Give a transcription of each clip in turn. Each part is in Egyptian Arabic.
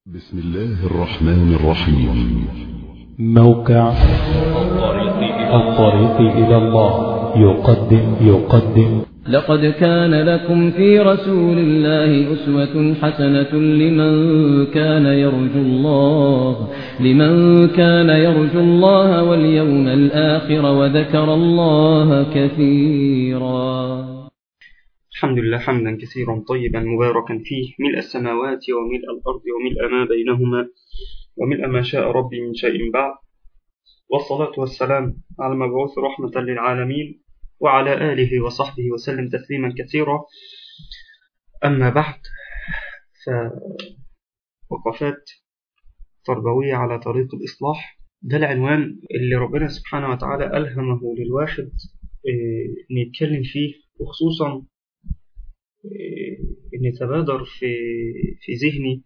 بسم الله الرحمن الرحيم موقع الطريق إلى الله يقدم يقدم لقد كان لكم في رسول الله أسوة حسنة لمن كان يرجو الله لمن كان يرجو الله واليوم الآخر وذكر الله كثيرا الحمد لله حمدا كثيرا طيبا مباركا فيه ملء السماوات وملء الأرض وملء ما بينهما وملء ما شاء ربي من شيء بعد والصلاة والسلام على المبعوث رحمة للعالمين وعلى آله وصحبه وسلم تسليما كثيرا أما بعد فوقفات تربوية على طريق الإصلاح ده العنوان اللي ربنا سبحانه وتعالى ألهمه للواحد إن يتكلم فيه وخصوصا إن يتبادر في في ذهني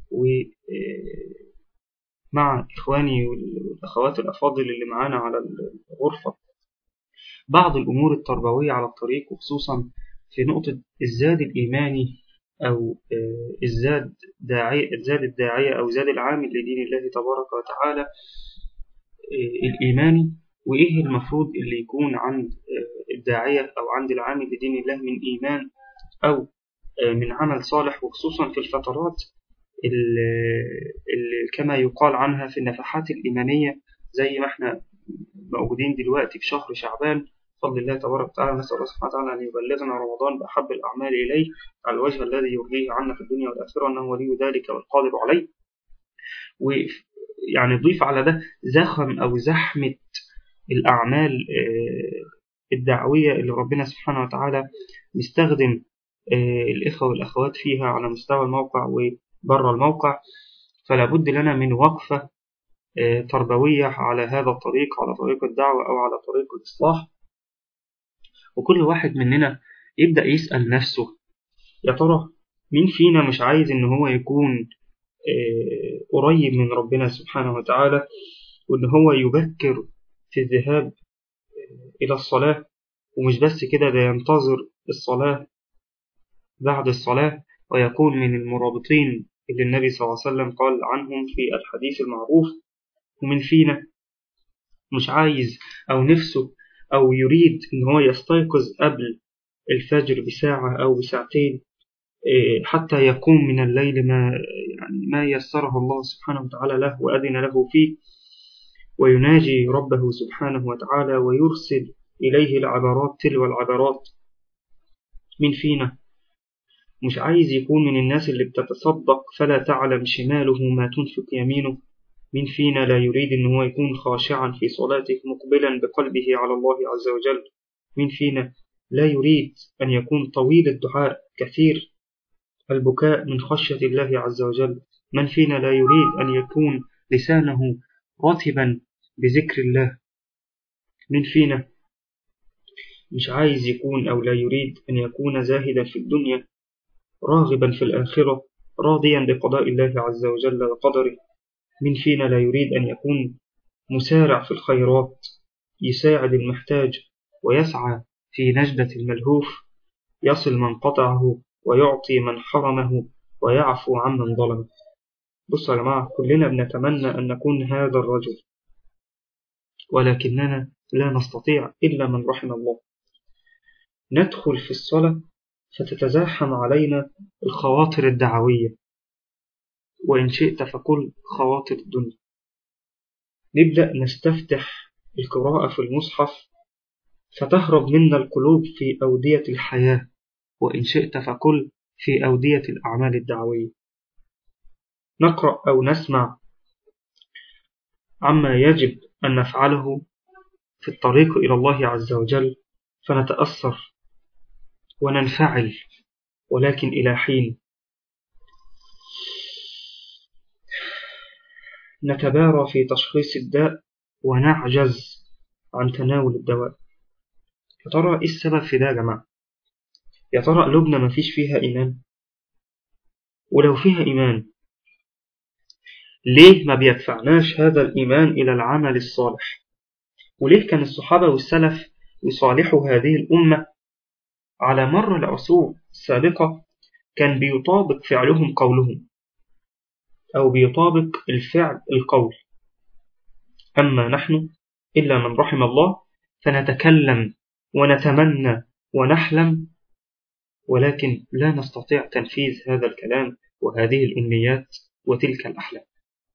ومع إخواني والأخوات الأفاضل اللي معانا على الغرفة بعض الأمور التربوية على الطريق وخصوصا في نقطة الزاد الإيماني أو الزاد داعية الزاد الداعية أو زاد العامل لدين الله تبارك وتعالى الإيماني وإيه المفروض اللي يكون عند الداعية أو عند العامل لدين الله من إيمان أو من عمل صالح وخصوصا في الفترات اللي كما يقال عنها في النفحات الإيمانية زي ما احنا موجودين دلوقتي في شهر شعبان بفضل الله تبارك وتعالى نسأل الله سبحانه وتعالى أن يبلغنا رمضان بأحب الأعمال إليه على الوجه الذي يرضيه عنا في الدنيا والآخرة أنه ولي ذلك والقادر عليه ويعني ضيف على ده زخم أو زحمة الأعمال الدعوية اللي ربنا سبحانه وتعالى يستخدم الإخوة والأخوات فيها على مستوى الموقع وبره الموقع فلا بد لنا من وقفة تربوية على هذا الطريق على طريق الدعوة أو على طريق الإصلاح وكل واحد مننا يبدأ يسأل نفسه يا ترى مين فينا مش عايز إن هو يكون قريب من ربنا سبحانه وتعالى وإن هو يبكر في الذهاب إلى الصلاة ومش بس كده ده ينتظر الصلاة بعد الصلاة ويكون من المرابطين اللي النبي صلى الله عليه وسلم قال عنهم في الحديث المعروف ومن فينا مش عايز أو نفسه أو يريد إن هو يستيقظ قبل الفجر بساعة أو بساعتين حتى يقوم من الليل ما يعني ما يسره الله سبحانه وتعالى له وأذن له فيه ويناجي ربه سبحانه وتعالى ويرسل إليه العبرات تلو العبرات من فينا مش عايز يكون من الناس اللي بتتصدق فلا تعلم شماله ما تنفق يمينه من فينا لا يريد أن هو يكون خاشعا في صلاته مقبلا بقلبه على الله عز وجل من فينا لا يريد أن يكون طويل الدعاء كثير البكاء من خشية الله عز وجل من فينا لا يريد أن يكون لسانه رطبا بذكر الله من فينا مش عايز يكون أو لا يريد أن يكون زاهدا في الدنيا راغبا في الآخرة راضيا بقضاء الله عز وجل وقدره من فينا لا يريد أن يكون مسارع في الخيرات يساعد المحتاج ويسعى في نجدة الملهوف يصل من قطعه ويعطي من حرمه ويعفو عمن ظلمه بصوا يا جماعة كلنا بنتمنى أن نكون هذا الرجل ولكننا لا نستطيع إلا من رحم الله ندخل في الصلاة فتتزاحم علينا الخواطر الدعوية وإن شئت فقل خواطر الدنيا نبدأ نستفتح القراءة في المصحف فتهرب منا القلوب في أودية الحياة وإن شئت فقل في أودية الأعمال الدعوية نقرأ أو نسمع عما يجب أن نفعله في الطريق إلى الله عز وجل فنتأثر وننفعل ولكن إلى حين نتبارى في تشخيص الداء ونعجز عن تناول الدواء يا ترى إيه السبب في ده يا جماعة يا ترى قلوبنا ما فيش فيها إيمان ولو فيها إيمان ليه ما بيدفعناش هذا الإيمان إلى العمل الصالح وليه كان الصحابة والسلف يصالحوا هذه الأمة على مر العصور السابقة كان بيطابق فعلهم قولهم أو بيطابق الفعل القول أما نحن إلا من رحم الله فنتكلم ونتمنى ونحلم ولكن لا نستطيع تنفيذ هذا الكلام وهذه الأمنيات وتلك الأحلام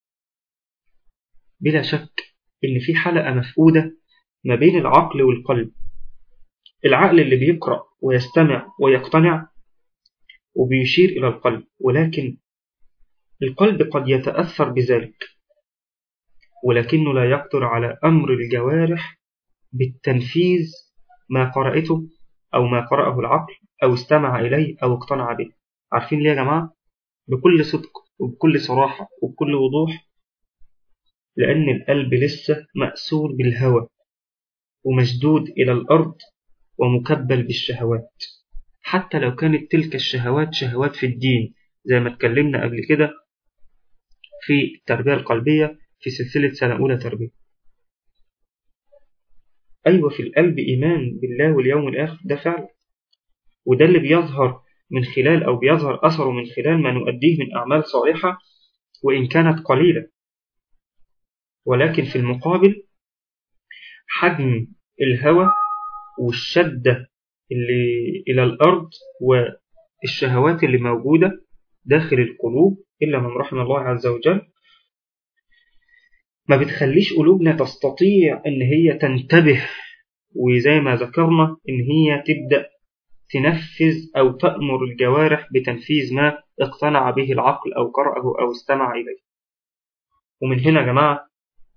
بلا شك إن في حلقة مفقودة ما بين العقل والقلب العقل اللي بيقرأ ويستمع ويقتنع وبيشير إلى القلب ولكن القلب قد يتأثر بذلك ولكنه لا يقدر على أمر الجوارح بالتنفيذ ما قرأته أو ما قرأه العقل أو استمع إليه أو اقتنع به عارفين ليه يا جماعة؟ بكل صدق وبكل صراحة وبكل وضوح لأن القلب لسه مأسور بالهوى ومشدود إلى الأرض ومكبل بالشهوات حتى لو كانت تلك الشهوات شهوات في الدين زي ما اتكلمنا قبل كده في التربية القلبية في سلسلة سنة أولى تربية أيوة في القلب إيمان بالله واليوم الآخر ده فعلا وده اللي بيظهر من خلال أو بيظهر أثره من خلال ما نؤديه من أعمال صالحة وإن كانت قليلة ولكن في المقابل حجم الهوى والشدة اللي إلى الأرض والشهوات اللي موجودة داخل القلوب إلا من رحم الله عز وجل ما بتخليش قلوبنا تستطيع إن هي تنتبه وزي ما ذكرنا إن هي تبدأ تنفذ أو تأمر الجوارح بتنفيذ ما اقتنع به العقل أو قرأه أو استمع إليه ومن هنا يا جماعة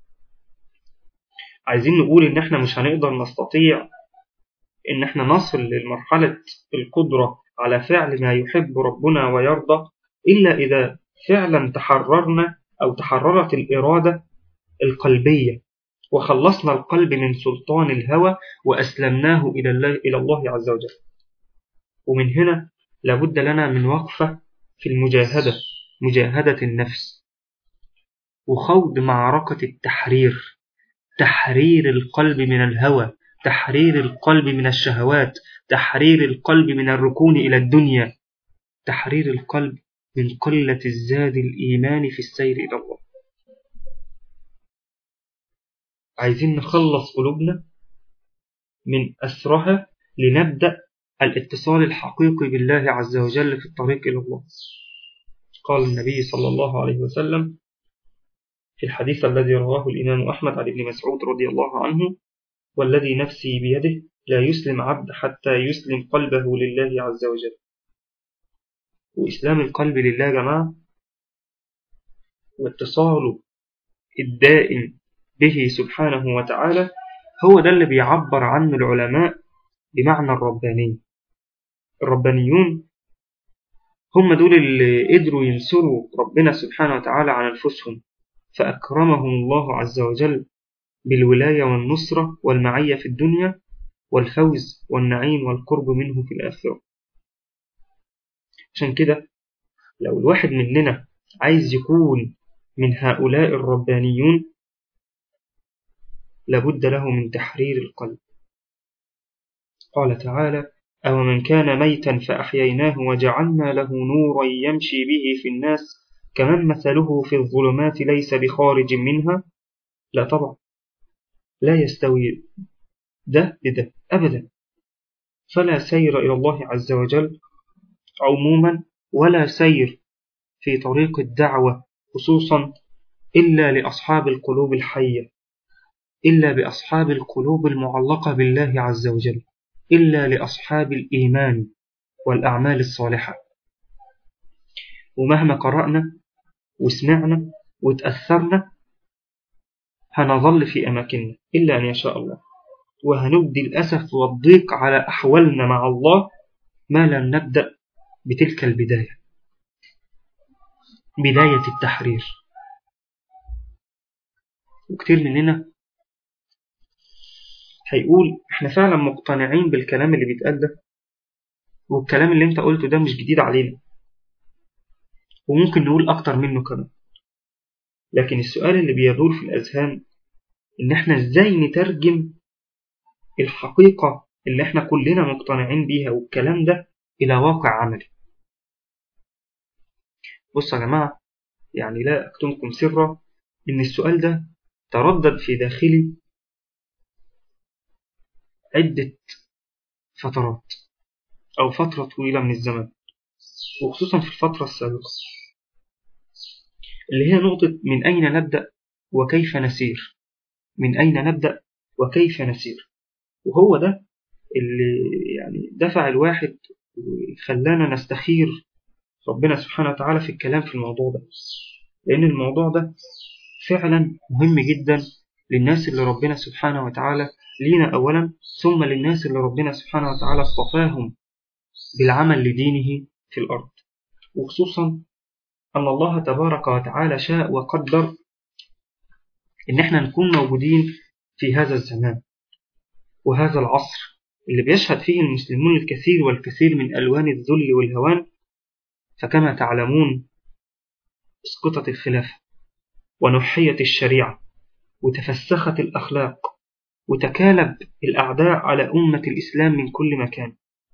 عايزين نقول إن إحنا مش هنقدر نستطيع إن إحنا نصل لمرحلة القدرة على فعل ما يحب ربنا ويرضى إلا إذا فعلا تحررنا أو تحررت الإرادة القلبية وخلصنا القلب من سلطان الهوى وأسلمناه إلى الله, إلى الله عز وجل ومن هنا لابد لنا من وقفة في المجاهدة مجاهدة النفس وخوض معركة التحرير تحرير القلب من الهوى تحرير القلب من الشهوات تحرير القلب من الركون إلى الدنيا تحرير القلب من قلة الزاد الإيمان في السير إلى الله عايزين نخلص قلوبنا من أسرها لنبدأ الاتصال الحقيقي بالله عز وجل في الطريق إلى الله قال النبي صلى الله عليه وسلم في الحديث الذي رواه الإمام أحمد عن ابن مسعود رضي الله عنه والذي نفسي بيده لا يسلم عبد حتى يسلم قلبه لله عز وجل وإسلام القلب لله يا جماعة واتصاله الدائم به سبحانه وتعالى هو ده اللي بيعبر عنه العلماء بمعنى الرباني الربانيون هم دول اللي قدروا ينصروا ربنا سبحانه وتعالى عن أنفسهم فأكرمهم الله عز وجل بالولاية والنصرة والمعية في الدنيا والفوز والنعيم والقرب منه في الآخرة عشان كده لو الواحد مننا عايز يكون من هؤلاء الربانيون لابد له من تحرير القلب قال تعالى أو من كان ميتا فأحييناه وجعلنا له نورا يمشي به في الناس كمن مثله في الظلمات ليس بخارج منها لا طبعا لا يستوي ده بده أبدا فلا سير إلى الله عز وجل عموما ولا سير في طريق الدعوة خصوصا إلا لأصحاب القلوب الحية إلا بأصحاب القلوب المعلقة بالله عز وجل إلا لأصحاب الإيمان والأعمال الصالحة ومهما قرأنا وسمعنا وتأثرنا هنظل في أماكننا إلا أن يشاء الله وهنبدي الأسف والضيق على أحوالنا مع الله ما لم نبدأ بتلك البداية بداية التحرير وكتير مننا هيقول احنا فعلا مقتنعين بالكلام اللي بيتقال ده والكلام اللي انت قلته ده مش جديد علينا وممكن نقول اكتر منه كمان لكن السؤال اللي بيدور في الأذهان إن إحنا إزاي نترجم الحقيقة اللي إحنا كلنا مقتنعين بيها والكلام ده إلى واقع عملي بصوا يا جماعة يعني لا أكتمكم سرا إن السؤال ده تردد في داخلي عدة فترات أو فترة طويلة من الزمن وخصوصا في الفترة السابقة اللي هي نقطة من أين نبدأ وكيف نسير من أين نبدأ وكيف نسير وهو ده اللي يعني دفع الواحد وخلانا نستخير ربنا سبحانه وتعالى في الكلام في الموضوع ده لأن الموضوع ده فعلا مهم جدا للناس اللي ربنا سبحانه وتعالى لينا أولا ثم للناس اللي ربنا سبحانه وتعالى اصطفاهم بالعمل لدينه في الأرض وخصوصا أن الله تبارك وتعالى شاء وقدر إن احنا نكون موجودين في هذا الزمان وهذا العصر اللي بيشهد فيه المسلمون الكثير والكثير من ألوان الذل والهوان فكما تعلمون اسقطت الخلافة ونحيت الشريعة وتفسخت الأخلاق وتكالب الأعداء على أمة الإسلام من كل مكان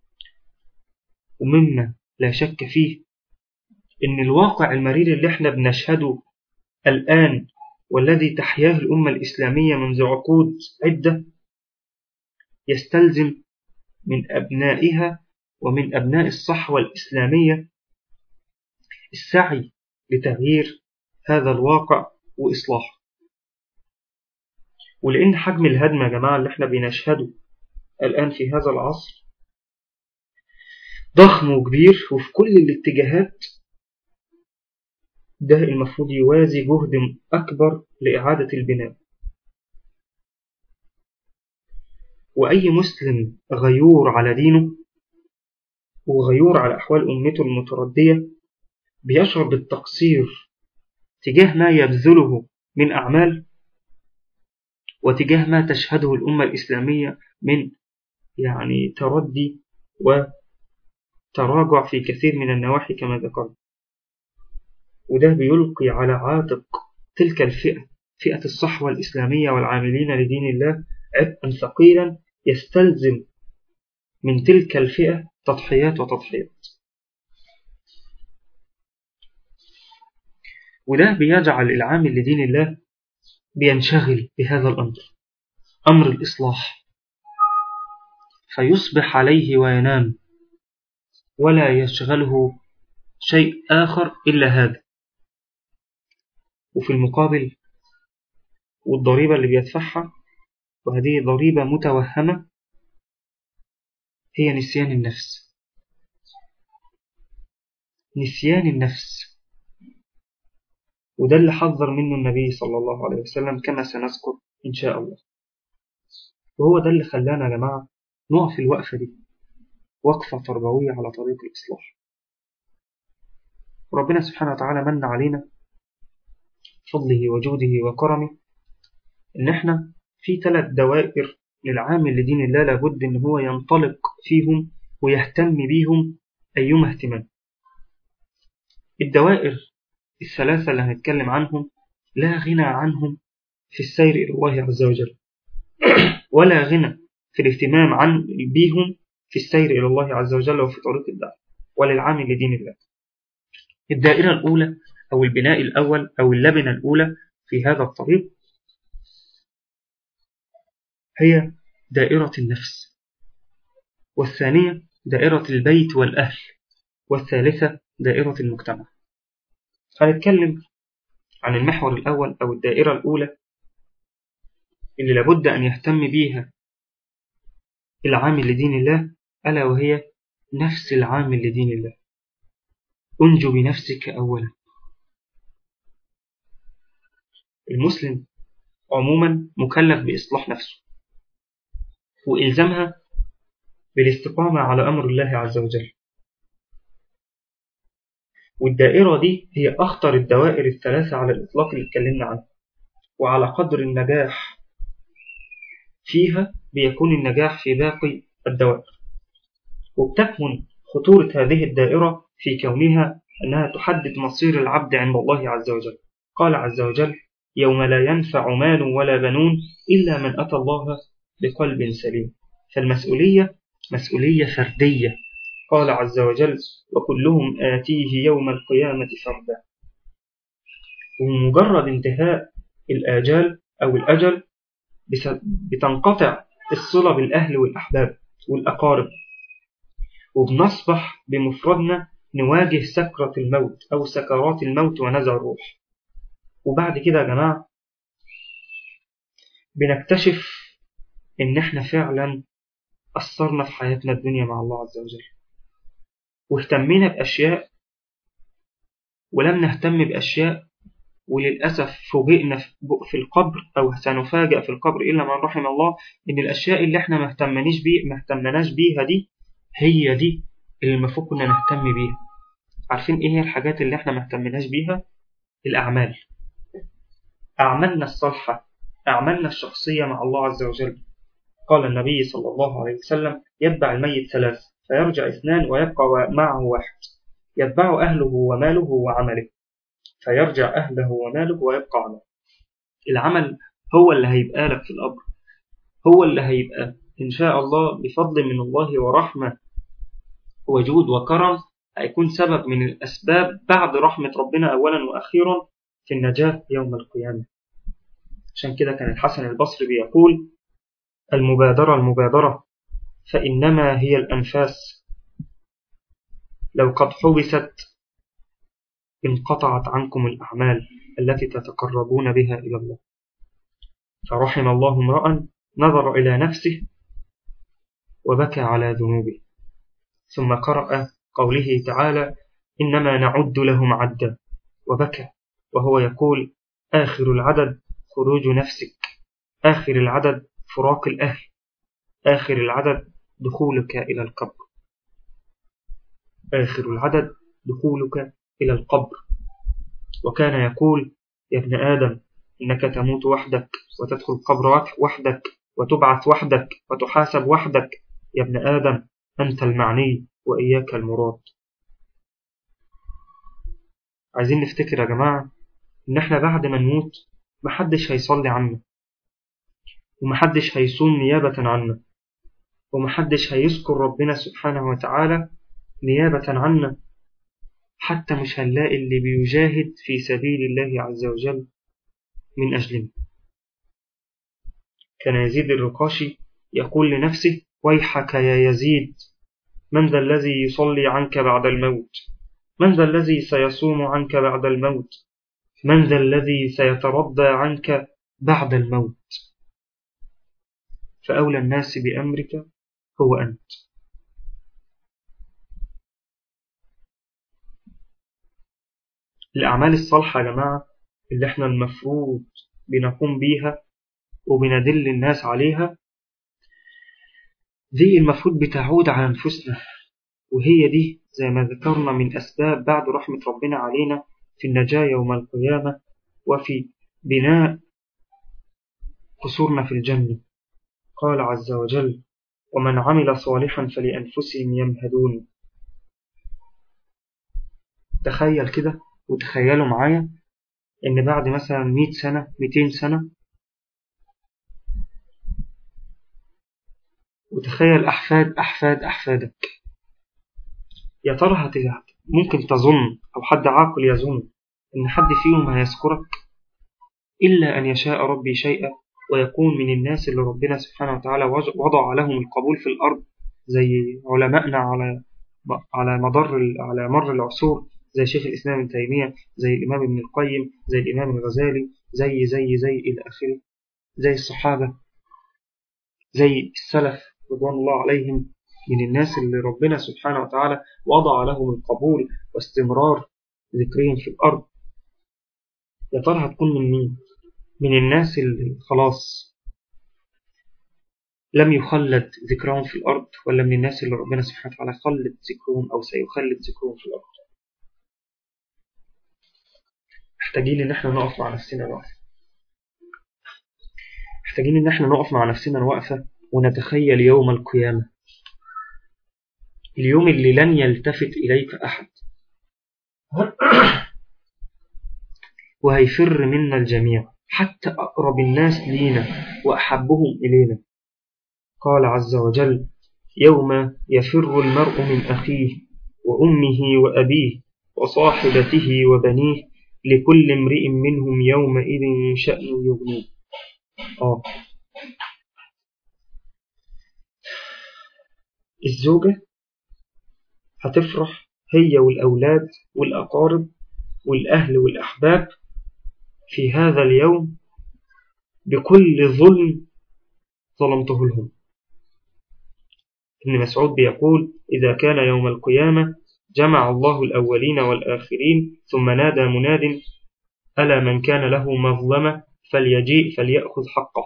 ومما لا شك فيه إن الواقع المرير اللي احنا بنشهده الآن والذي تحياه الأمة الإسلامية منذ عقود عدة يستلزم من أبنائها ومن أبناء الصحوة الإسلامية السعي لتغيير هذا الواقع وإصلاحه ولأن حجم الهدم يا جماعة اللي احنا بنشهده الآن في هذا العصر ضخم وكبير وفي كل الاتجاهات ده المفروض يوازي جهد أكبر لإعادة البناء وأي مسلم غيور على دينه وغيور على أحوال أمته المتردية بيشعر بالتقصير تجاه ما يبذله من أعمال وتجاه ما تشهده الأمة الإسلامية من يعني تردي وتراجع في كثير من النواحي كما ذكرت وده بيلقي على عاتق تلك الفئة فئة الصحوة الإسلامية والعاملين لدين الله عبئا ثقيلا يستلزم من تلك الفئة تضحيات وتضحيات وده بيجعل العامل لدين الله بينشغل بهذا الأمر أمر الإصلاح فيصبح عليه وينام ولا يشغله شيء آخر إلا هذا وفي المقابل والضريبة اللي بيدفعها وهذه ضريبة متوهمة هي نسيان النفس نسيان النفس وده اللي حذر منه النبي صلى الله عليه وسلم كما سنذكر إن شاء الله وهو ده اللي خلانا يا جماعة نقف الوقفة دي وقفة تربوية على طريق الإصلاح ربنا سبحانه وتعالى من علينا فضله وجوده وكرمه إن إحنا في ثلاث دوائر للعامل لدين الله لابد إن هو ينطلق فيهم ويهتم بيهم أيما اهتمام الدوائر الثلاثة اللي هنتكلم عنهم لا غنى عنهم في السير إلى الله عز وجل ولا غنى في الاهتمام عن بيهم في السير إلى الله عز وجل وفي طريق الدعوة وللعامل لدين الله الدائرة الأولى أو البناء الأول أو اللبنة الأولى في هذا الطريق هي دائرة النفس والثانية دائرة البيت والأهل والثالثة دائرة المجتمع هنتكلم عن المحور الأول أو الدائرة الأولى اللي لابد أن يهتم بيها العامل لدين الله ألا وهي نفس العامل لدين الله أنجو بنفسك أولا المسلم عموما مكلف بإصلاح نفسه وإلزامها بالاستقامة على أمر الله عز وجل والدائرة دي هي أخطر الدوائر الثلاثة على الإطلاق اللي اتكلمنا عنها وعلى قدر النجاح فيها بيكون النجاح في باقي الدوائر وبتكمن خطورة هذه الدائرة في كونها أنها تحدد مصير العبد عند الله عز وجل قال عز وجل يوم لا ينفع مال ولا بنون إلا من أتى الله بقلب سليم فالمسؤولية مسؤولية فردية قال عز وجل وكلهم آتيه يوم القيامة فردا ومجرد انتهاء الآجال أو الأجل بتنقطع الصلة بالأهل والأحباب والأقارب وبنصبح بمفردنا نواجه سكرة الموت أو سكرات الموت ونزع الروح وبعد كده يا جماعة بنكتشف إن إحنا فعلا أثرنا في حياتنا الدنيا مع الله عز وجل واهتمينا بأشياء ولم نهتم بأشياء وللأسف فوجئنا في القبر أو سنفاجأ في القبر إلا من رحم الله إن الأشياء اللي إحنا ما اهتمناش بيه ما اهتمناش بيها دي هي دي اللي المفروض كنا نهتم بيها عارفين إيه هي الحاجات اللي إحنا ما اهتمناش بيها الأعمال أعمالنا الصالحة أعمالنا الشخصية مع الله عز وجل قال النبي صلى الله عليه وسلم يتبع الميت ثلاث فيرجع اثنان ويبقى معه واحد يتبع أهله وماله وعمله فيرجع أهله وماله ويبقى عمله العمل هو اللي هيبقى لك في الأمر هو اللي هيبقى إن شاء الله بفضل من الله ورحمة وجود وكرم هيكون سبب من الأسباب بعد رحمة ربنا أولا وأخيرا في النجاة يوم القيامة عشان كده كان الحسن البصري بيقول المبادرة المبادرة فإنما هي الأنفاس لو قد حبست انقطعت عنكم الأعمال التي تتقربون بها إلى الله فرحم الله امرأ نظر إلى نفسه وبكى على ذنوبه ثم قرأ قوله تعالى إنما نعد لهم عدا وبكى وهو يقول آخر العدد خروج نفسك آخر العدد فراق الأهل آخر العدد دخولك إلى القبر آخر العدد دخولك إلى القبر وكان يقول يا ابن آدم إنك تموت وحدك وتدخل القبر وحدك وتبعث وحدك وتحاسب وحدك يا ابن آدم أنت المعني وإياك المراد عايزين نفتكر يا جماعة إن إحنا بعد ما نموت محدش هيصلي عنا ومحدش هيصوم نيابة عنا ومحدش هيذكر ربنا سبحانه وتعالى نيابة عنا حتى مش هنلاقي اللي بيجاهد في سبيل الله عز وجل من أجلنا كان يزيد الرقاشي يقول لنفسه ويحك يا يزيد من ذا الذي يصلي عنك بعد الموت من ذا الذي سيصوم عنك بعد الموت من ذا الذي سيترضى عنك بعد الموت فأولى الناس بأمرك هو أنت الأعمال الصالحة يا جماعة اللي احنا المفروض بنقوم بيها وبندل الناس عليها دي المفروض بتعود على أنفسنا وهي دي زي ما ذكرنا من أسباب بعد رحمة ربنا علينا في النجاة يوم القيامة وفي بناء قصورنا في الجنة قال عز وجل ومن عمل صالحا فلأنفسهم يمهدون تخيل كده وتخيلوا معايا إن بعد مثلا 100 سنة 200 سنة وتخيل أحفاد أحفاد أحفادك يا ترى هتزعل ممكن تظن أو حد عاقل يظن إن حد فيهم هيذكرك إلا أن يشاء ربي شيئا ويكون من الناس اللي ربنا سبحانه وتعالى وضع لهم القبول في الأرض زي علمائنا على على مدار على مر العصور زي شيخ الإسلام ابن تيمية زي الإمام ابن القيم زي الإمام الغزالي زي زي زي إلى آخره زي الصحابة زي السلف رضوان الله عليهم من الناس اللي ربنا سبحانه وتعالى وضع لهم القبول واستمرار ذكرهم في الأرض يا ترى هتكون من مين؟ من الناس اللي خلاص لم يخلد ذكرهم في الأرض ولا من الناس اللي ربنا سبحانه وتعالى خلد ذكرهم أو سيخلد ذكرهم في الأرض محتاجين إن احنا نقف مع نفسنا وقفة محتاجين إن احنا نقف مع نفسنا وقفة ونتخيل يوم القيامة اليوم اللي لن يلتفت إليك أحد وهيفر منا الجميع حتى أقرب الناس لينا وأحبهم إلينا قال عز وجل يوم يفر المرء من أخيه وأمه وأبيه وصاحبته وبنيه لكل امرئ منهم يومئذ شأن يغنيه آه الزوجة هتفرح هي والأولاد والأقارب والأهل والأحباب في هذا اليوم بكل ظلم ظلمته لهم ابن مسعود بيقول إذا كان يوم القيامة جمع الله الأولين والآخرين ثم نادى مناد ألا من كان له مظلمة فليجيء فليأخذ حقه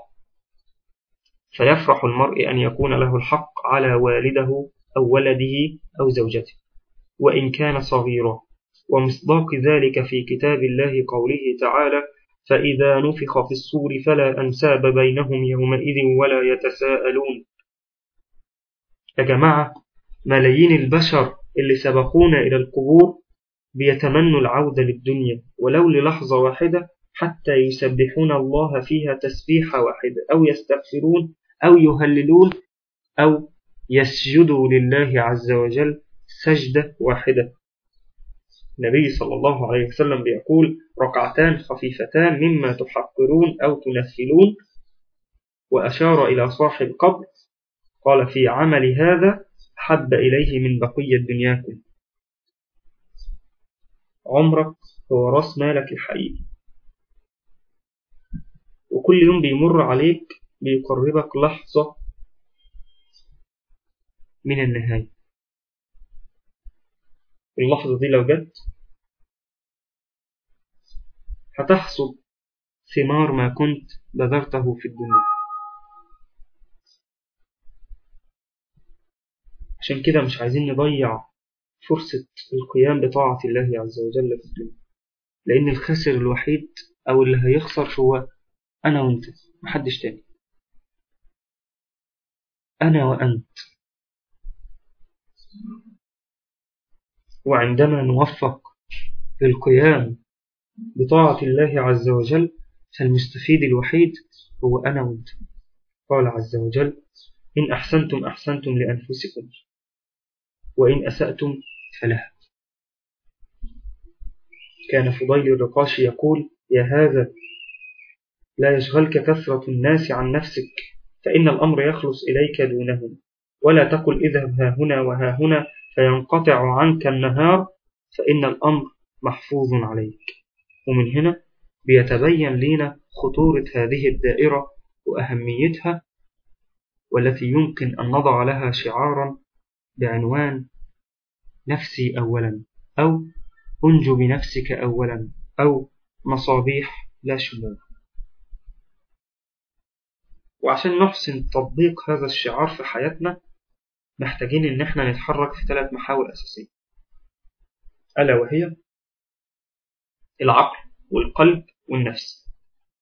فيفرح المرء أن يكون له الحق على والده أو ولده أو زوجته وإن كان صغيرا ومصداق ذلك في كتاب الله قوله تعالى فإذا نفخ في الصور فلا أنساب بينهم يومئذ ولا يتساءلون يا جماعة ملايين البشر اللي سبقونا إلى القبور بيتمنوا العودة للدنيا ولو للحظة واحدة حتى يسبحون الله فيها تسبيحة واحدة أو يستغفرون أو يهللون أو يسجدوا لله عز وجل سجدة واحدة النبي صلى الله عليه وسلم بيقول ركعتان خفيفتان مما تحقرون أو تنفلون وأشار إلى صاحب قبر قال في عمل هذا حب إليه من بقية دنياكم عمرك هو راس مالك الحقيقي وكل يوم بيمر عليك بيقربك لحظة من النهاية اللحظة دي لو جت هتحصد ثمار ما كنت بذرته في الدنيا عشان كده مش عايزين نضيع فرصة القيام بطاعة الله عز وجل في الدنيا لأن الخاسر الوحيد أو اللي هيخسر هو أنا وأنت محدش تاني أنا وأنت وعندما نوفق للقيام بطاعة الله عز وجل فالمستفيد الوحيد هو أنا وأنت قال عز وجل إن أحسنتم أحسنتم لأنفسكم وإن أسأتم فلها كان فضيل الرقاشي يقول يا هذا لا يشغلك كثرة الناس عن نفسك فإن الأمر يخلص إليك دونهم ولا تقل اذهب ها هنا وها هنا فينقطع عنك النهار فإن الأمر محفوظ عليك ومن هنا بيتبين لنا خطورة هذه الدائرة وأهميتها والتي يمكن أن نضع لها شعارا بعنوان نفسي أولا أو أنجو بنفسك أولا أو مصابيح لا شموع وعشان نحسن تطبيق هذا الشعار في حياتنا محتاجين إن احنا نتحرك في ثلاث محاور أساسية ألا وهي العقل والقلب والنفس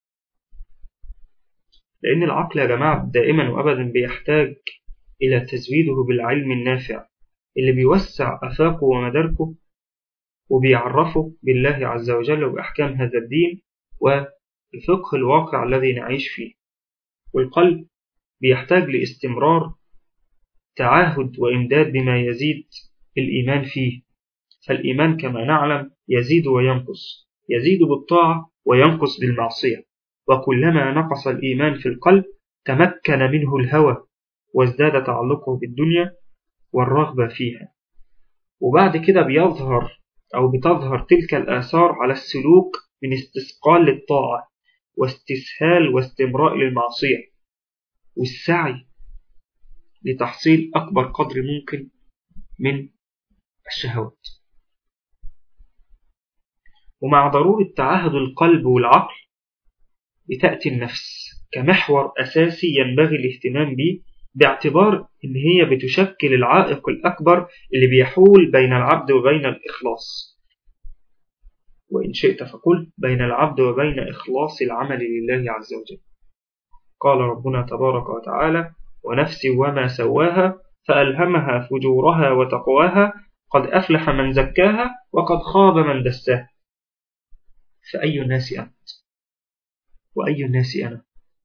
لأن العقل يا جماعة دائما وأبدا بيحتاج إلى تزويده بالعلم النافع اللي بيوسع أفاقه ومداركه وبيعرفه بالله عز وجل وبأحكام هذا الدين والفقه الواقع الذي نعيش فيه والقلب بيحتاج لاستمرار تعاهد وإمداد بما يزيد الإيمان فيه فالإيمان كما نعلم يزيد وينقص يزيد بالطاعة وينقص بالمعصية وكلما نقص الإيمان في القلب تمكن منه الهوى وازداد تعلقه بالدنيا والرغبة فيها وبعد كده بيظهر أو بتظهر تلك الآثار على السلوك من استثقال للطاعة واستسهال واستمراء للمعصية والسعي لتحصيل أكبر قدر ممكن من الشهوات ومع ضرورة تعهد القلب والعقل بتأتي النفس كمحور أساسي ينبغي الاهتمام به باعتبار إن هي بتشكل العائق الأكبر اللي بيحول بين العبد وبين الإخلاص وإن شئت فقل بين العبد وبين إخلاص العمل لله عز وجل قال ربنا تبارك وتعالى ونفس وما سواها فألهمها فجورها وتقواها قد أفلح من زكاها وقد خاب من دساها فأي الناس أنت وأي الناس أنا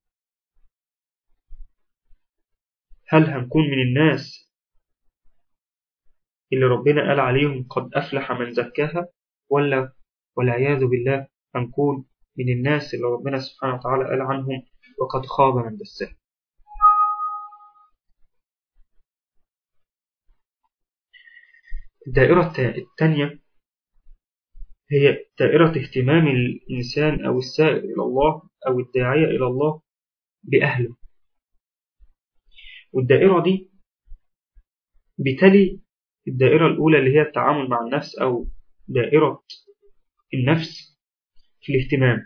هل هنكون من الناس اللي ربنا قال عليهم قد أفلح من زكاها ولا والعياذ بالله هنكون من الناس اللي ربنا سبحانه وتعالى قال عنهم وقد خاب من دساه الدائرة الثانية هي دائرة اهتمام الإنسان أو السائل إلى الله أو الداعية إلى الله بأهله والدائرة دي بتلي الدائرة الأولى اللي هي التعامل مع النفس أو دائرة النفس في الاهتمام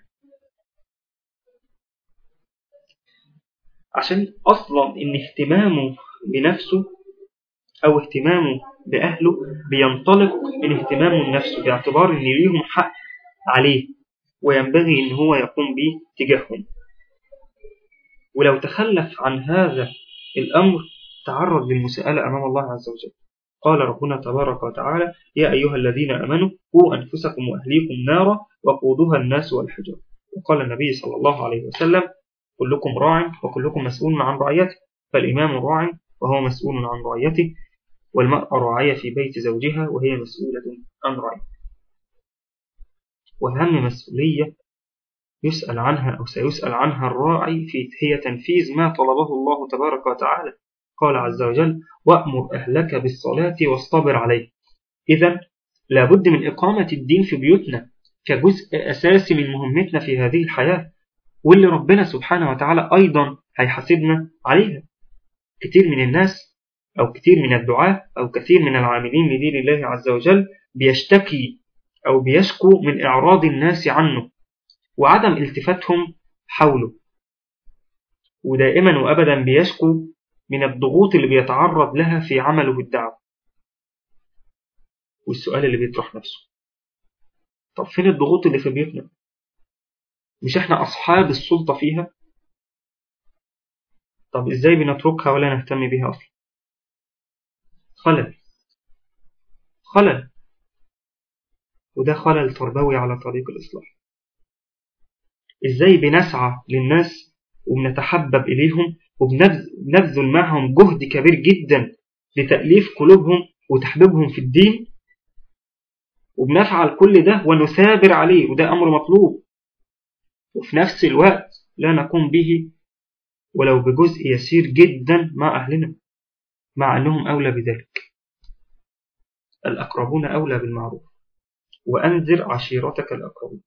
عشان أصلا إن اهتمامه بنفسه أو اهتمامه بأهله بينطلق من اهتمامه لنفسه باعتبار إن ليهم حق عليه وينبغي إن هو يقوم به تجاههم ولو تخلف عن هذا الأمر تعرض للمساءلة أمام الله عز وجل قال ربنا تبارك وتعالى يا أيها الذين أمنوا قوا أنفسكم وأهليكم نارا وقودها الناس والحجار وقال النبي صلى الله عليه وسلم كلكم راع وكلكم مسؤول عن رعيته فالإمام راع وهو مسؤول عن رعيته والمرأة راعية في بيت زوجها وهي مسؤولة عن رعيته وأهم مسؤولية يسأل عنها أو سيسأل عنها الراعي في هي تنفيذ ما طلبه الله تبارك وتعالى قال عز وجل وأمر أهلك بالصلاة واصطبر عليه إذا لابد من إقامة الدين في بيوتنا كجزء أساسي من مهمتنا في هذه الحياة واللي ربنا سبحانه وتعالى أيضا هيحاسبنا عليها كتير من الناس أو كتير من الدعاة أو كثير من العاملين لدين الله عز وجل بيشتكي أو بيشكو من إعراض الناس عنه وعدم التفاتهم حوله ودائما وأبدا بيشكو من الضغوط اللي بيتعرض لها في عمله الدعوة والسؤال اللي بيطرح نفسه طب فين الضغوط اللي في بيوتنا مش احنا أصحاب السلطة فيها طب ازاي بنتركها ولا نهتم بها أصلا خلل خلل وده خلل تربوي على طريق الإصلاح ازاي بنسعى للناس وبنتحبب إليهم وبنبذل معهم جهد كبير جدا لتأليف قلوبهم وتحبيبهم في الدين وبنفعل كل ده ونثابر عليه وده أمر مطلوب وفي نفس الوقت لا نقوم به ولو بجزء يسير جدا مع أهلنا مع أنهم أولى بذلك الأقربون أولى بالمعروف وأنذر عشيرتك الأقربين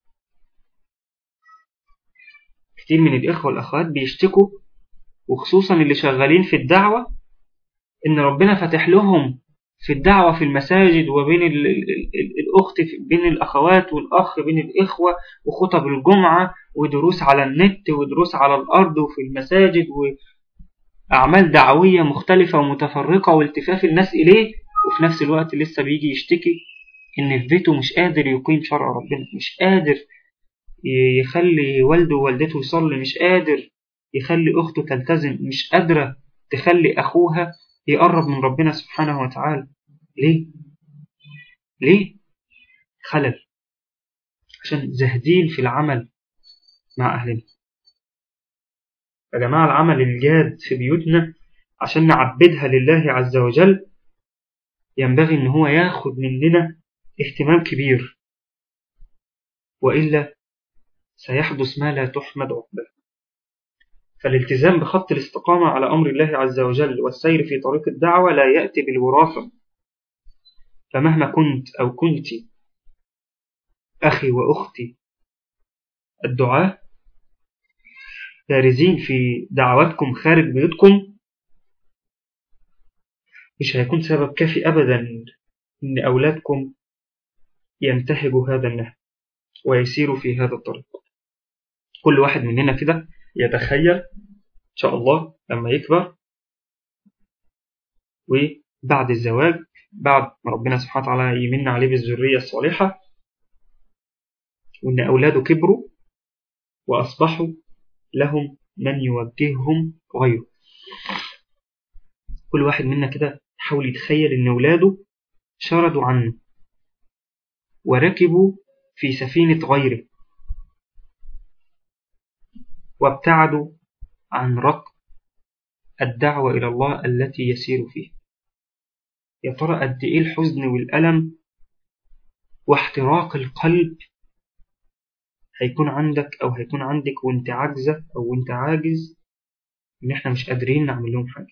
كتير من الإخوة والأخوات بيشتكوا وخصوصا اللي شغالين في الدعوة إن ربنا فتح لهم في الدعوة في المساجد وبين ال ال ال الأخت بين الأخوات والأخ بين الإخوة وخطب الجمعة ودروس على النت ودروس على الأرض وفي المساجد وأعمال دعوية مختلفة ومتفرقة والتفاف الناس إليه وفي نفس الوقت لسه بيجي يشتكي إن في بيته مش قادر يقيم شرع ربنا مش قادر يخلي والده ووالدته يصلي مش قادر يخلي أخته تلتزم مش قادرة تخلي أخوها يقرب من ربنا سبحانه وتعالى ليه؟ ليه؟ خلل عشان زهدين في العمل مع أهلنا يا جماعة العمل الجاد في بيوتنا عشان نعبدها لله عز وجل ينبغي ان هو ياخد مننا اهتمام كبير وإلا سيحدث ما لا تحمد عقباه فالالتزام بخط الاستقامة على أمر الله عز وجل والسير في طريق الدعوة لا يأتي بالوراثة فمهما كنت أو كنت أخي وأختي الدعاء بارزين في دعواتكم خارج بيوتكم مش هيكون سبب كافي أبدا إن أولادكم ينتهجوا هذا النهج ويسيروا في هذا الطريق كل واحد مننا كده يتخيل إن شاء الله لما يكبر وبعد الزواج بعد ما ربنا سبحانه وتعالى يمن عليه بالذرية الصالحة وإن أولاده كبروا وأصبحوا لهم من يوجههم غيره كل واحد منا كده يحاول يتخيل إن أولاده شردوا عنه وركبوا في سفينة غيره وابتعدوا عن ركب الدعوة إلى الله التي يسير فيها يا ترى قد إيه الحزن والألم واحتراق القلب هيكون عندك أو هيكون عندك وانت عاجزة أو وانت عاجز إن إحنا مش قادرين نعمل لهم حاجة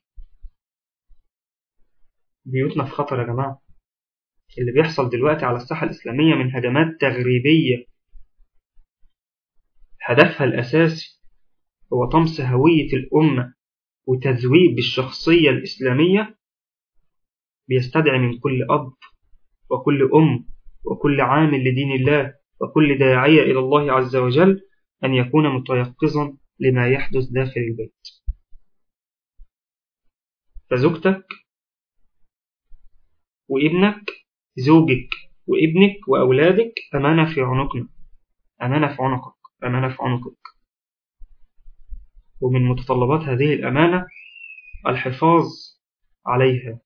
بيوتنا في خطر يا جماعة اللي بيحصل دلوقتي على الساحة الإسلامية من هجمات تغريبية هدفها الأساسي هو طمس هوية الأمة وتذويب الشخصية الإسلامية بيستدعي من كل أب وكل أم وكل عامل لدين الله وكل داعية إلى الله عز وجل أن يكون متيقظا لما يحدث داخل البيت فزوجتك وابنك زوجك وابنك وأولادك أمانة في عنقنا أمانة في عنقك أمانة في عنقك ومن متطلبات هذه الأمانة الحفاظ عليها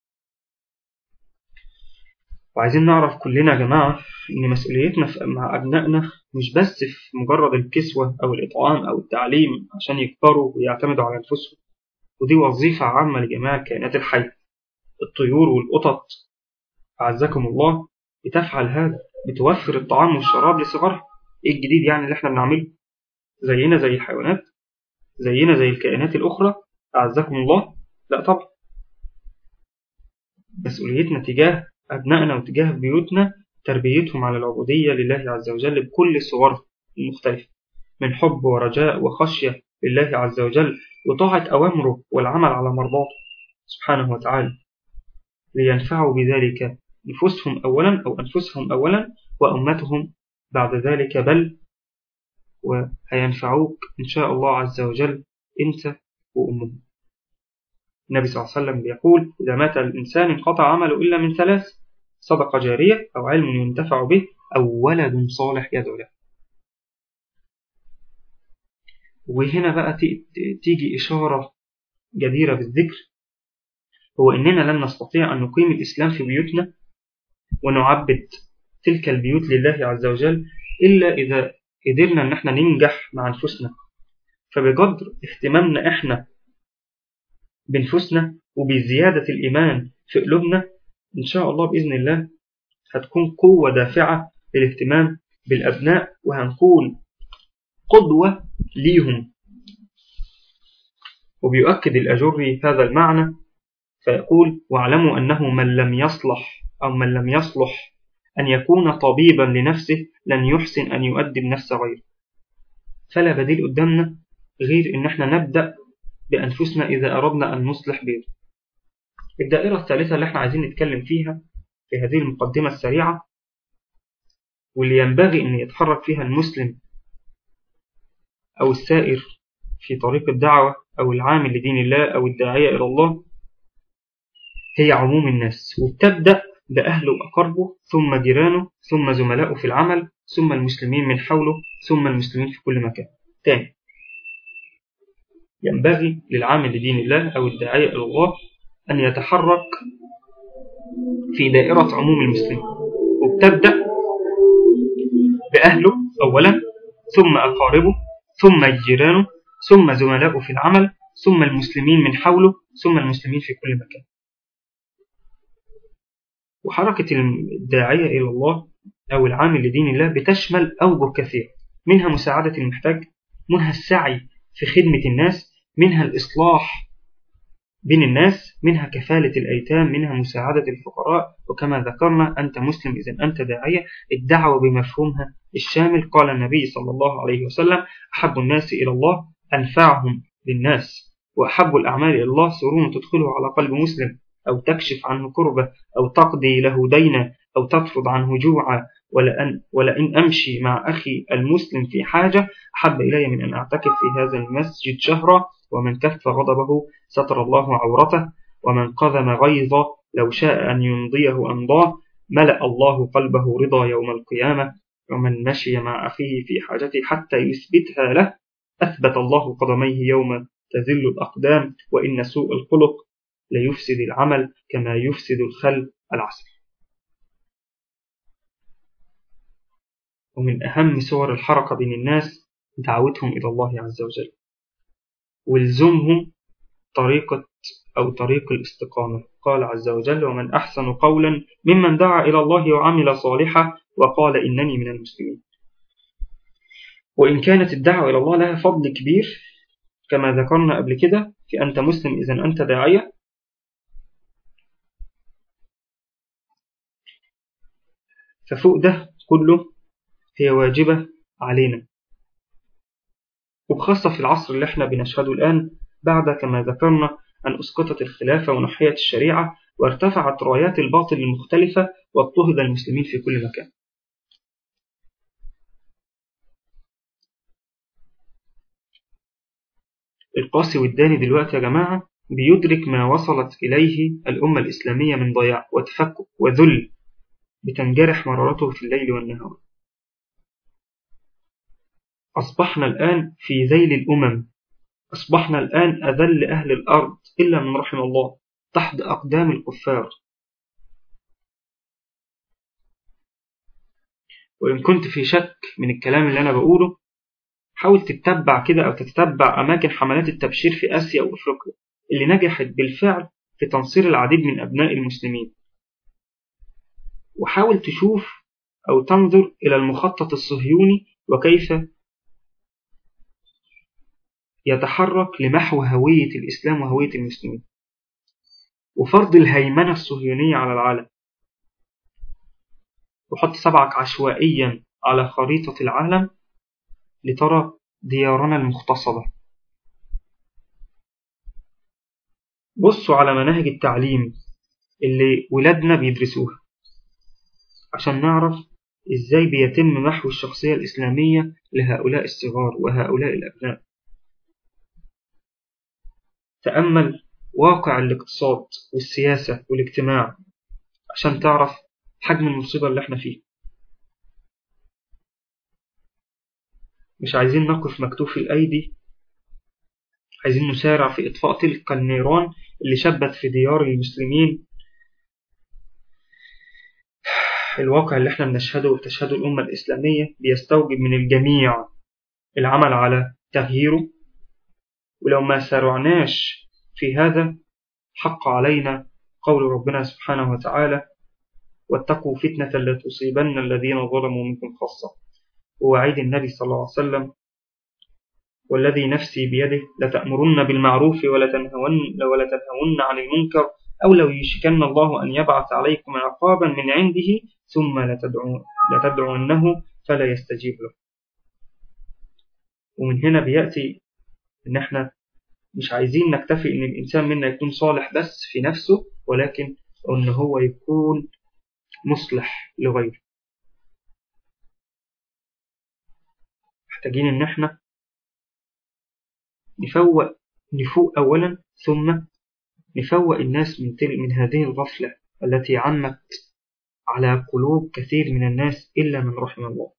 وعايزين نعرف كلنا يا جماعة إن مسؤوليتنا مع أبنائنا مش بس في مجرد الكسوة أو الإطعام أو التعليم عشان يكبروا ويعتمدوا على أنفسهم ودي وظيفة عامة لجميع الكائنات الحية الطيور والقطط أعزكم الله بتفعل هذا بتوفر الطعام والشراب لصغارها إيه الجديد يعني اللي إحنا بنعمله زينا زي الحيوانات زينا زي الكائنات الأخرى أعزكم الله لا طبعا مسؤوليتنا تجاه أبنائنا وتجاه بيوتنا تربيتهم على العبودية لله عز وجل بكل صورها المختلفة من حب ورجاء وخشية لله عز وجل وطاعة أوامره والعمل على مرضاته سبحانه وتعالى لينفعوا بذلك نفوسهم أولا أو أنفسهم أولا وأمتهم بعد ذلك بل وهينفعوك إن شاء الله عز وجل أنت وأمهم النبي صلى الله عليه وسلم بيقول إذا مات الإنسان انقطع عمله إلا من ثلاث صدقة جارية أو علم ينتفع به أو ولد صالح يدعو له وهنا بقى تيجي إشارة جديرة بالذكر هو إننا لن نستطيع أن نقيم الإسلام في بيوتنا ونعبد تلك البيوت لله عز وجل إلا إذا قدرنا إن احنا ننجح مع أنفسنا فبقدر اهتمامنا احنا بنفسنا وبزيادة الإيمان في قلوبنا إن شاء الله بإذن الله هتكون قوة دافعة للاهتمام بالأبناء وهنكون قدوة ليهم وبيؤكد الأجري هذا المعنى فيقول واعلموا أنه من لم يصلح أو من لم يصلح أن يكون طبيبا لنفسه لن يحسن أن يؤدب نفس غيره فلا بديل قدامنا غير إن احنا نبدأ بأنفسنا إذا أردنا أن نصلح بيته الدائرة الثالثة اللي احنا عايزين نتكلم فيها في هذه المقدمة السريعة واللي ينبغي أن يتحرك فيها المسلم أو السائر في طريق الدعوة أو العامل لدين الله أو الداعية إلى الله هي عموم الناس وتبدأ بأهله وأقربه ثم جيرانه ثم زملائه في العمل ثم المسلمين من حوله ثم المسلمين في كل مكان تاني ينبغي للعامل لدين الله أو الداعية إلى الله أن يتحرك في دائرة عموم المسلمين وبتبدأ بأهله أولا ثم أقاربه ثم جيرانه ثم زملائه في العمل ثم المسلمين من حوله ثم المسلمين في كل مكان وحركة الداعية إلى الله أو العامل لدين الله بتشمل أوجه كثير منها مساعدة المحتاج منها السعي في خدمة الناس منها الإصلاح بين الناس منها كفالة الأيتام منها مساعدة الفقراء وكما ذكرنا أنت مسلم إذا أنت داعية الدعوة بمفهومها الشامل قال النبي صلى الله عليه وسلم أحب الناس إلى الله أنفعهم للناس وأحب الأعمال إلى الله سرور تدخله على قلب مسلم أو تكشف عنه كربة أو تقضي له دينا أو تطرد عنه جوعا ولأن, ولئن أمشي مع أخي المسلم في حاجة أحب إلي من أن أعتكف في هذا المسجد شهرا ومن كف غضبه ستر الله عورته ومن قذم غيظه لو شاء أن يمضيه أمضاه ملأ الله قلبه رضا يوم القيامة ومن مشي مع أخيه في حاجته حتى يثبتها له أثبت الله قدميه يوم تذل الأقدام وإن سوء الخلق ليفسد العمل كما يفسد الخل العسل ومن أهم صور الحركة بين الناس دعوتهم إلى الله عز وجل ولزومهم طريقة أو طريق الاستقامة قال عز وجل ومن أحسن قولا ممن دعا إلى الله وعمل صالحا وقال إنني من المسلمين وإن كانت الدعوة إلى الله لها فضل كبير كما ذكرنا قبل كده في أنت مسلم إذا أنت داعية ففوق ده كله هي واجبة علينا وبخاصة في العصر اللي احنا بنشهده الآن بعد كما ذكرنا أن أسقطت الخلافة ونحيت الشريعة وارتفعت رايات الباطل المختلفة واضطهد المسلمين في كل مكان القاسي والداني دلوقتي يا جماعة بيدرك ما وصلت إليه الأمة الإسلامية من ضياع وتفكك وذل بتنجرح مرارته في الليل والنهار أصبحنا الآن في ذيل الأمم أصبحنا الآن أذل أهل الأرض إلا من رحم الله تحت أقدام الكفار وإن كنت في شك من الكلام اللي أنا بقوله حاول تتبع كده أو تتبع أماكن حملات التبشير في آسيا وأفريقيا اللي نجحت بالفعل في تنصير العديد من أبناء المسلمين وحاول تشوف أو تنظر إلى المخطط الصهيوني وكيف يتحرك لمحو هوية الإسلام وهوية المسلمين وفرض الهيمنة الصهيونية على العالم وحط سبعك عشوائيا على خريطة العالم لترى ديارنا المختصبة بصوا على مناهج التعليم اللي ولادنا بيدرسوها عشان نعرف ازاي بيتم محو الشخصية الإسلامية لهؤلاء الصغار وهؤلاء الأبناء تأمل واقع الاقتصاد والسياسة والاجتماع عشان تعرف حجم المصيبة اللي احنا فيه مش عايزين نقف مكتوف الأيدي عايزين نسارع في إطفاء تلك النيران اللي شبت في ديار المسلمين الواقع اللي احنا بنشهده وتشهده الأمة الإسلامية بيستوجب من الجميع العمل على تغييره ولو ما سارعناش في هذا حق علينا قول ربنا سبحانه وتعالى واتقوا فتنة لا تصيبن الذين ظلموا منكم خاصة ووعيد النبي صلى الله عليه وسلم والذي نفسي بيده لتأمرن بالمعروف ولا تنهون, ولا تنهون عن المنكر أو لو يشكن الله أن يبعث عليكم عقابا من عنده ثم لتدعونه فلا يستجيب له ومن هنا بيأتي إن احنا مش عايزين نكتفي إن الإنسان منا يكون صالح بس في نفسه ولكن إن هو يكون مصلح لغيره محتاجين إن احنا نفوق نفوق أولا ثم نفوق الناس من, تل من هذه الغفلة التي عمت على قلوب كثير من الناس إلا من رحم الله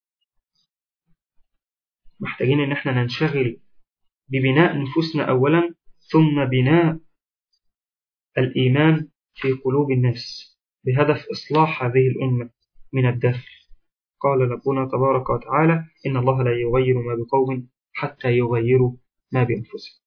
محتاجين إن احنا ننشغل ببناء نفوسنا أولا ثم بناء الإيمان في قلوب الناس بهدف إصلاح هذه الأمة من الداخل قال ربنا تبارك وتعالى إن الله لا يغير ما بقوم حتى يغيروا ما بأنفسهم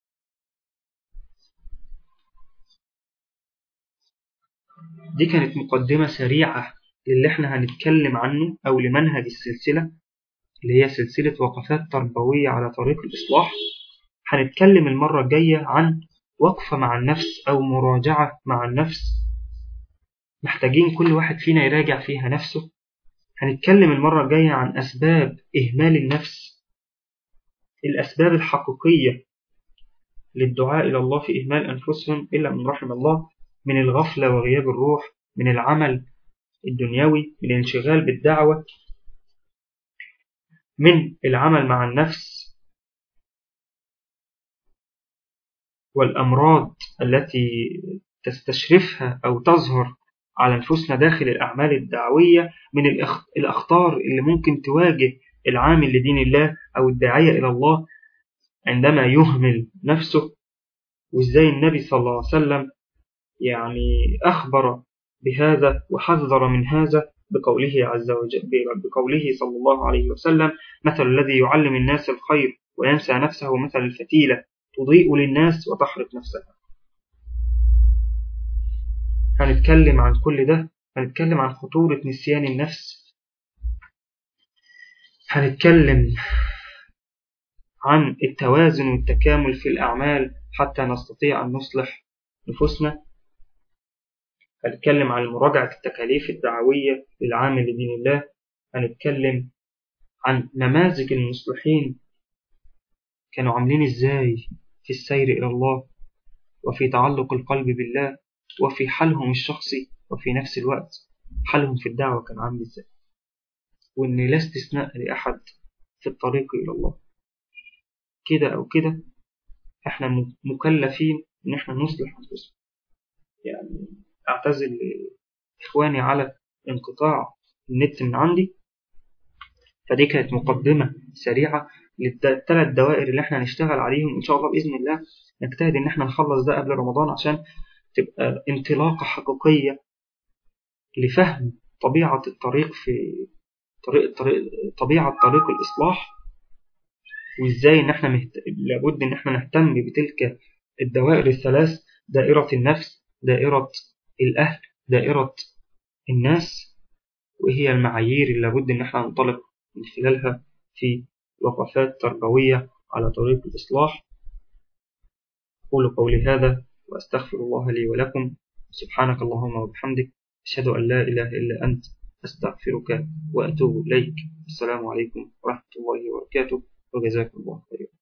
دي كانت مقدمة سريعة للي احنا هنتكلم عنه أو لمنهج السلسلة اللي هي سلسلة وقفات تربوية على طريق الإصلاح هنتكلم المرة الجاية عن وقفة مع النفس أو مراجعة مع النفس محتاجين كل واحد فينا يراجع فيها نفسه هنتكلم المرة الجاية عن أسباب إهمال النفس الأسباب الحقيقية للدعاء إلى الله في إهمال أنفسهم إلا من رحم الله من الغفلة وغياب الروح من العمل الدنيوي من الانشغال بالدعوة من العمل مع النفس والأمراض التي تستشرفها أو تظهر على نفوسنا داخل الأعمال الدعوية من الأخطار اللي ممكن تواجه العامل لدين الله أو الداعية إلى الله عندما يهمل نفسه وإزاي النبي صلى الله عليه وسلم يعني أخبر بهذا وحذر من هذا بقوله عز وجل بقوله صلى الله عليه وسلم مثل الذي يعلم الناس الخير وينسى نفسه مثل الفتيلة تضيء للناس وتحرق نفسها هنتكلم عن كل ده هنتكلم عن خطورة نسيان النفس هنتكلم عن التوازن والتكامل في الأعمال حتى نستطيع أن نصلح نفوسنا هنتكلم عن مراجعة التكاليف الدعوية للعامل لدين الله هنتكلم عن نماذج المصلحين كانوا عاملين ازاي في السير إلى الله وفي تعلق القلب بالله وفي حالهم الشخصي وفي نفس الوقت حالهم في الدعوة كان عامل ازاي وإن لا استثناء لأحد في الطريق إلى الله كده أو كده احنا مكلفين إن احنا نصلح أنفسنا يعني أعتزل إخواني على انقطاع النت من عندي فدي كانت مقدمة سريعة للثلاث دوائر اللي احنا هنشتغل عليهم إن شاء الله بإذن الله نجتهد إن احنا نخلص ده قبل رمضان عشان تبقى انطلاقة حقيقية لفهم طبيعة الطريق في طريق طريق طبيعة طريق الإصلاح وإزاي إن احنا مهت... لابد إن احنا نهتم بتلك الدوائر الثلاث دائرة النفس دائرة الأهل دائرة الناس وهي المعايير اللي لابد إن احنا ننطلق من خلالها في وقفات تربوية على طريق الإصلاح أقول قولي هذا وأستغفر الله لي ولكم سبحانك اللهم وبحمدك أشهد أن لا إله إلا أنت أستغفرك وأتوب إليك السلام عليكم ورحمة الله وبركاته وجزاكم الله خيرا